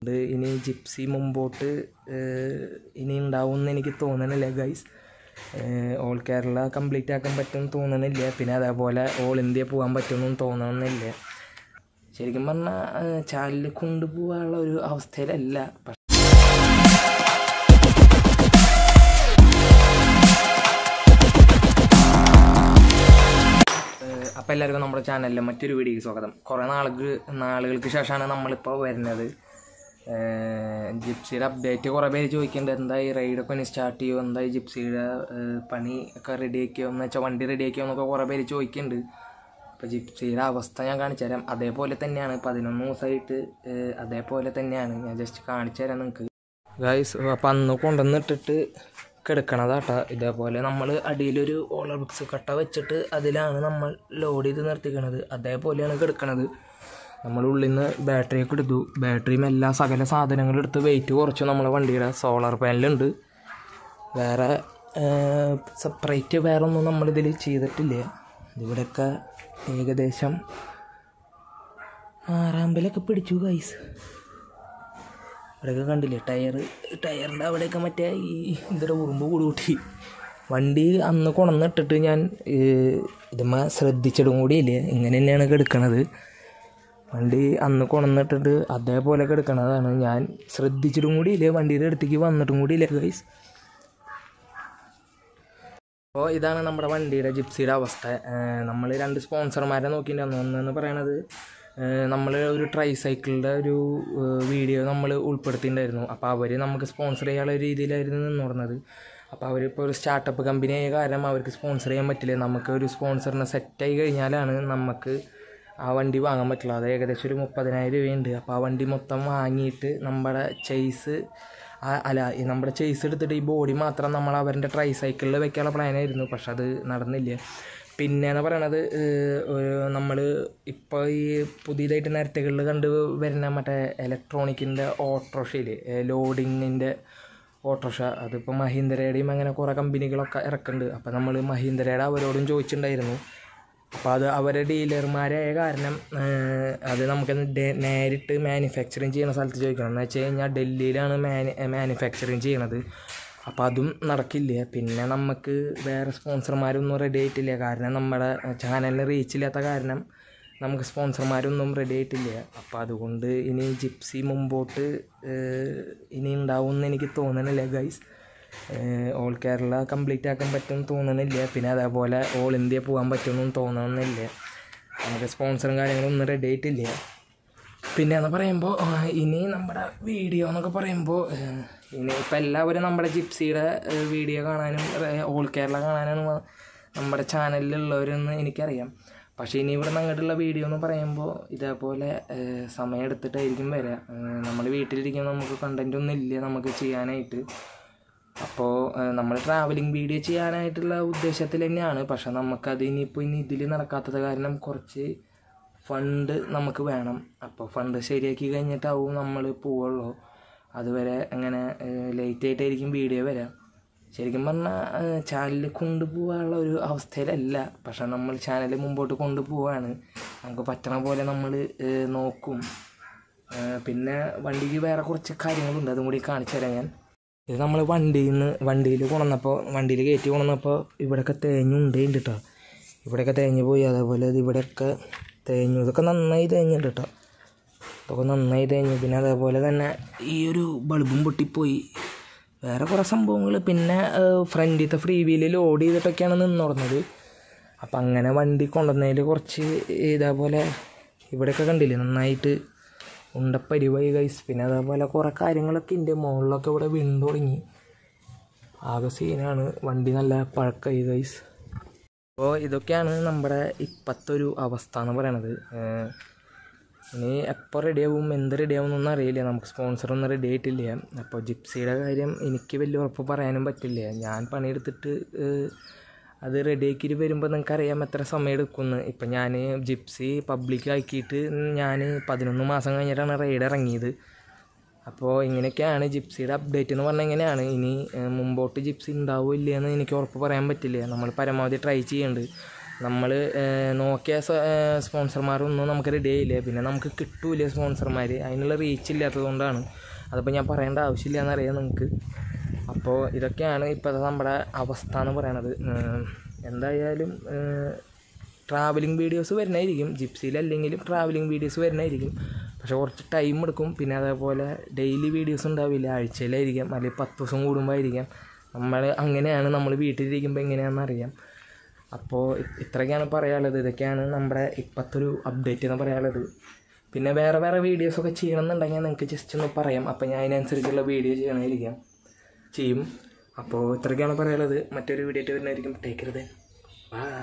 ഇത് ഇനി ജിപ്സി മുമ്പോട്ട് ഇനി ഉണ്ടാവുമെന്ന് എനിക്ക് തോന്നണില്ല ഗൈസ് ഓൾ കേരള കംപ്ലീറ്റ് ആക്കാൻ പറ്റുമെന്ന് തോന്നണില്ല പിന്നെ അതേപോലെ ഓൾ ഇന്ത്യ പോകാൻ പറ്റുമെന്നും തോന്നണമെന്നില്ല ശരിക്കും പറഞ്ഞാൽ ചാനലിൽ കൊണ്ടുപോകാനുള്ള ഒരു അവസ്ഥയിലല്ല പക്ഷേ അപ്പോൾ എല്ലാവർക്കും നമ്മുടെ ചാനലിലെ മറ്റൊരു വീഡിയോയ്ക്ക് സ്വാഗതം കുറേ നാളുകൾ നാളുകൾക്ക് ശേഷമാണ് നമ്മളിപ്പോൾ വരുന്നത് ഏഹ് ജിപ്സിയുടെ അപ്ഡേറ്റ് കുറേ പേര് ചോദിക്കുന്നുണ്ട് എന്തായി റൈഡൊക്കെ ഒന്ന് സ്റ്റാർട്ട് ചെയ്യുമോ എന്തായി ജിപ്സിയുടെ ഏഹ് പണി ഒക്കെ റെഡി ആക്കിയോ എന്ന് വെച്ചാൽ വണ്ടി റെഡി ആക്കിയോ എന്നൊക്കെ കുറേ പേര് ചോദിക്കുന്നുണ്ട് അപ്പോൾ ജിപ്സിയുടെ അവസ്ഥ ഞാൻ കാണിച്ചു തരാം അതേപോലെ തന്നെയാണ് പതിനൊന്ന് ദിവസമായിട്ട് ഏഹ് അതേപോലെ തന്നെയാണ് ഞാൻ ജസ്റ്റ് കാണിച്ചു തരാം നിങ്ങൾക്ക് ഗൈസ് അപ്പം അന്ന് കൊണ്ടുവന്നിട്ടിട്ട് കിടക്കണതാട്ടാ ഇതേപോലെ നമ്മൾ അടിയിലൊരു ഓളർ ബുക്സ് കട്ട വെച്ചിട്ട് അതിലാണ് നമ്മൾ ലോഡ് ചെയ്ത് നിർത്തിക്കണത് അതേപോലെയാണ് കിടക്കണത് നമ്മൾ ഉള്ളിൽ നിന്ന് ബാറ്ററിയൊക്കെ എടുത്തു ബാറ്ററിയും എല്ലാ സകല സാധനങ്ങളും എടുത്ത് വെയിറ്റ് കുറച്ചു നമ്മളെ വണ്ടിയുടെ സോളാർ പാനലുണ്ട് വേറെ സെപ്പറേറ്റ് വേറെ ഒന്നും നമ്മളിതിൽ ചെയ്തിട്ടില്ല ഇവിടെയൊക്കെ ഏകദേശം ആറാമ്പലൊക്കെ പിടിച്ചു ഗൈസ് അവിടെയൊക്കെ കണ്ടില്ലേ ടയർ ടയറിൻ്റെ അവിടെയൊക്കെ മറ്റേ ഈ ഇതിൻ്റെ ഉറുമ്പ് കൂടി വണ്ടി അന്ന് കൊണന്നിട്ടിട്ട് ഞാൻ ഇതുമ്മ ശ്രദ്ധിച്ചിടും കൂടിയില്ലേ ഇങ്ങനെ തന്നെയാണ് കിടക്കണത് വണ്ടി അന്ന് കൊണന്നിട്ടിട്ട് അതേപോലെ കിടക്കണതാണ് ഞാൻ ശ്രദ്ധിച്ചിട്ടും കൂടിയില്ലേ വണ്ടിയുടെ അടുത്തേക്ക് വന്നിട്ടും കൂടിയില്ലേ ഗൈസ് അപ്പോൾ ഇതാണ് നമ്മുടെ വണ്ടിയുടെ ജിപ്സിയുടെ അവസ്ഥ നമ്മൾ രണ്ട് സ്പോൺസർമാരെ നോക്കിയിട്ടുണ്ടായിരുന്നു ഒന്നെന്ന് പറയണത് നമ്മൾ ഒരു ട്രൈ സൈക്കിളിൻ്റെ ഒരു വീഡിയോ നമ്മൾ ഉൾപ്പെടുത്തിയിട്ടുണ്ടായിരുന്നു അപ്പോൾ അവർ നമുക്ക് സ്പോൺസർ ചെയ്യാനുള്ള രീതിയിലായിരുന്നു നിന്നുകൊടുന്നത് അപ്പോൾ അവരിപ്പോൾ ഒരു സ്റ്റാർട്ടപ്പ് കമ്പനി ആയ കാരണം അവർക്ക് സ്പോൺസർ ചെയ്യാൻ പറ്റില്ല നമുക്ക് ഒരു സ്പോൺസറിനെ സെറ്റായി കഴിഞ്ഞാലാണ് നമുക്ക് ആ വണ്ടി വാങ്ങാൻ പറ്റുള്ളൂ അത് ഏകദേശം ഒരു മുപ്പതിനായിരം രൂപയുണ്ട് അപ്പോൾ ആ വണ്ടി മൊത്തം വാങ്ങിയിട്ട് നമ്മുടെ ചെയ്സ് അല്ല ഈ നമ്മുടെ ചെയ്സ് എടുത്തിട്ട് ഈ ബോഡി മാത്രം നമ്മൾ അവരുടെ ട്രൈ സൈക്കിളിൽ വെക്കാനുള്ള പ്ലാനായിരുന്നു പക്ഷെ അത് നടന്നില്ല പിന്നെ എന്ന് പറയണത് നമ്മൾ ഇപ്പോൾ ഈ പുതിയതായിട്ട് നേരത്തെകളിൽ കണ്ട് വരുന്ന മറ്റേ ഇലക്ട്രോണിക്കിൻ്റെ ഓട്ടോറിക്ഷയിൽ ലോഡിങ്ങിൻ്റെ ഓട്ടോറിക്ഷ അതിപ്പോൾ മഹീന്ദ്രയുടെയും അങ്ങനെ കുറേ കമ്പനികളൊക്കെ ഇറക്കുന്നുണ്ട് അപ്പോൾ നമ്മൾ മഹീന്ദ്രയുടെ അവരോടും ചോദിച്ചിട്ടുണ്ടായിരുന്നു അപ്പോൾ അത് അവരെ ഡീലർമാരായ കാരണം അത് നമുക്ക് നേരിട്ട് മാനുഫാക്ചറിങ് ചെയ്യുന്ന സ്ഥലത്ത് ചോദിക്കണം എന്ന് വെച്ച് കഴിഞ്ഞാൽ ഡൽഹിയിലാണ് മാനി മാനുഫാക്ചറിങ് ചെയ്യണത് അപ്പോൾ അതും നടക്കില്ല പിന്നെ നമുക്ക് വേറെ സ്പോൺസർമാരൊന്നും റെഡി ആയിട്ടില്ല കാരണം നമ്മുടെ ചാനലിന് റീച്ചില്ലാത്ത കാരണം നമുക്ക് സ്പോൺസർമാരൊന്നും റെഡി ആയിട്ടില്ല അപ്പോൾ അതുകൊണ്ട് ഇനി ജിപ്സി മുമ്പോട്ട് ഇനി ഉണ്ടാവുമെന്ന് എനിക്ക് തോന്നണില്ല ഗൈസ് ഓൾ കേരള കംപ്ലീറ്റ് ആക്കാൻ പറ്റുമെന്ന് തോന്നണില്ല പിന്നെ അതേപോലെ ഓൾ ഇന്ത്യ പോകാൻ പറ്റുമെന്നും തോന്നണമെന്നില്ല നമുക്ക് സ്പോൺസറും കാര്യങ്ങളും ഒന്നും റെഡി ആയിട്ടില്ല പിന്നെ എന്ന് പറയുമ്പോൾ ഇനി നമ്മുടെ വീഡിയോ എന്നൊക്കെ പറയുമ്പോൾ ഇനി ഇപ്പം എല്ലാവരും നമ്മുടെ ജിപ്സിയുടെ വീഡിയോ കാണാനും ഓൾ കേരള കാണാനാണ് നമ്മുടെ ചാനലിലുള്ളവരെന്ന് എനിക്കറിയാം പക്ഷേ ഇനി ഇവിടെ നിന്ന് അങ്ങോട്ടുള്ള വീഡിയോ എന്ന് പറയുമ്പോൾ ഇതേപോലെ സമയം എടുത്തിട്ടായിരിക്കും വരിക നമ്മൾ വീട്ടിലിരിക്കുമ്പോൾ നമുക്ക് കണ്ടൻ്റ് ഒന്നും ഇല്ല നമുക്ക് ചെയ്യാനായിട്ട് അപ്പോൾ നമ്മൾ ട്രാവലിംഗ് വീഡിയോ ചെയ്യാനായിട്ടുള്ള ഉദ്ദേശത്തിൽ തന്നെയാണ് പക്ഷെ നമുക്കത് ഇനിയിപ്പോൾ ഇനി ഇതിൽ നടക്കാത്തത് കാരണം കുറച്ച് ഫണ്ട് നമുക്ക് വേണം അപ്പോൾ ഫണ്ട് ശരിയാക്കി കഴിഞ്ഞിട്ടാവും നമ്മൾ പോവുള്ളൂ അതുവരെ അങ്ങനെ ലേറ്റ് ആയിട്ടായിരിക്കും വീഡിയോ വരാം ശരിക്കും പറഞ്ഞാൽ ചാനലിൽ കൊണ്ടുപോകാനുള്ള ഒരു അവസ്ഥയിലല്ല പക്ഷെ നമ്മൾ ചാനൽ മുമ്പോട്ട് കൊണ്ടുപോവാണ് നമുക്ക് പറ്റണ പോലെ നമ്മൾ നോക്കും പിന്നെ വണ്ടിക്ക് വേറെ കുറച്ച് കാര്യങ്ങളുണ്ട് അതും കൂടി കാണിച്ചു തരാം ഞാൻ ഇത് നമ്മൾ വണ്ടിയിൽ നിന്ന് വണ്ടിയിൽ കൊണ്ടുവന്നപ്പോൾ വണ്ടിയിൽ കയറ്റി കൊണ്ടുവന്നപ്പോൾ ഇവിടെയൊക്കെ തേഞ്ഞുണ്ട് കേട്ടോ ഇവിടെയൊക്കെ തേഞ്ഞ് പോയി അതേപോലെ ഇത് ഇവിടെയൊക്കെ തേഞ്ഞു ഇതൊക്കെ നന്നായി തേഞ്ഞിട്ട് കേട്ടോ ഇതൊക്കെ നന്നായി തേഞ്ഞു പിന്നെ അതേപോലെ തന്നെ ഈ ഒരു ബൾബും പൊട്ടിപ്പോയി വേറെ കുറേ സംഭവങ്ങൾ പിന്നെ ഫ്രണ്ടിലത്തെ ഫ്രീ വീല് ലോഡ് ചെയ്തിട്ടൊക്കെയാണ് നിന്നുടന്നത് അപ്പം അങ്ങനെ വണ്ടി കൊണ്ടുവന്നതിൽ കുറച്ച് ഇതേപോലെ ഇവിടെയൊക്കെ കണ്ടില്ലേ നന്നായിട്ട് ഉണ്ടപ്പരിവായി ഗൈസ് പിന്നെ അതേപോലെ കുറേ കാര്യങ്ങളൊക്കെ ഉണ്ട് മുകളിലൊക്കെ ഇവിടെ വീണ് തുടങ്ങി ആകെ സീനാണ് വണ്ടി നല്ല പഴക്കമായി ഗൈസ് അപ്പോൾ ഇതൊക്കെയാണ് നമ്മുടെ ഇപ്പോഴത്തെ ഒരു അവസ്ഥ എന്ന് പറയണത് ഇനി എപ്പോൾ റെഡിയാവും എന്ത് റെഡിയാവും എന്നൊന്നും അറിയില്ല നമുക്ക് സ്പോൺസറൊന്നും റെഡി ആയിട്ടില്ല അപ്പോൾ ജിപ്സിയുടെ കാര്യം എനിക്ക് വലിയ ഉറപ്പ് പറയാനും പറ്റില്ല ഞാൻ പണിയെടുത്തിട്ട് അത് റെഡിയാക്കിയിട്ട് വരുമ്പോൾ നിങ്ങൾക്ക് അറിയാം എത്ര സമയം എടുക്കുമെന്ന് ഇപ്പം ഞാൻ ജിപ്സി പബ്ലിക് ആക്കിയിട്ട് ഞാൻ പതിനൊന്ന് മാസം കഴിഞ്ഞിട്ടാണ് റൈഡ് ഇറങ്ങിയത് അപ്പോൾ ഇങ്ങനെയൊക്കെയാണ് ജിപ്സിയുടെ അപ്ഡേറ്റ് എന്ന് പറഞ്ഞാൽ ഇങ്ങനെയാണ് ഇനി മുമ്പോട്ട് ജിപ്സി ഉണ്ടാവുമോ ഇല്ലയെന്ന് എനിക്ക് ഉറപ്പ് പറയാൻ പറ്റില്ല നമ്മൾ പരമാവധി ട്രൈ ചെയ്യുന്നുണ്ട് നമ്മൾ നോക്കിയ സ്പോൺസർമാരൊന്നും നമുക്ക് റെഡി ആയില്ല പിന്നെ നമുക്ക് കിട്ടൂല സ്പോൺസർമാർ അതിനുള്ള റീച്ച് ഇല്ലാത്തതുകൊണ്ടാണ് അതിപ്പോൾ ഞാൻ പറയേണ്ട ആവശ്യമില്ല എന്നറിയാം നിങ്ങൾക്ക് അപ്പോൾ ഇതൊക്കെയാണ് ഇപ്പോഴത്തെ നമ്മുടെ അവസ്ഥ എന്ന് പറയണത് ഏഹ് എന്തായാലും ട്രാവലിംഗ് വീഡിയോസ് വരുന്നതായിരിക്കും ജിപ്സിയിലല്ലെങ്കിലും ട്രാവലിംഗ് വീഡിയോസ് വരുന്നതായിരിക്കും പക്ഷേ കുറച്ച് ടൈം എടുക്കും പിന്നെ അതേപോലെ ഡെയിലി വീഡിയോസ് ഉണ്ടാവില്ല ആഴ്ചയിലായിരിക്കാം അല്ലെങ്കിൽ പത്ത് ദിവസം കൂടുമ്പോൾ ആയിരിക്കാം നമ്മൾ അങ്ങനെയാണ് നമ്മൾ വീട്ടിലിരിക്കുമ്പോൾ എങ്ങനെയാണെന്ന് അറിയാം അപ്പോൾ ഇ- ഇത്രയൊക്കെയാണ് പറയാനുള്ളത് ഇതൊക്കെയാണ് നമ്മുടെ ഇപ്പോഴത്തെ ഒരു അപ്ഡേറ്റ് എന്ന് പറയാനുള്ളത് പിന്നെ വേറെ വേറെ വീഡിയോസൊക്കെ ചെയ്യണമെന്നുണ്ടെങ്കിൽ നിങ്ങൾക്ക് ജസ്റ്റ് ഒന്ന് പറയാം അപ്പോൾ ഞാൻ അതിനനുസരിച്ചുള്ള വീഡിയോ ചെയ്യണമായിരിക്കാം ചെയ്യും അപ്പോൾ ഇത്രയൊക്കെയാണ് പറയാനുള്ളത് മറ്റൊരു വീഡിയോ ആയിട്ട് വരുന്നതായിരിക്കും ടേക്കരുത് ബൈ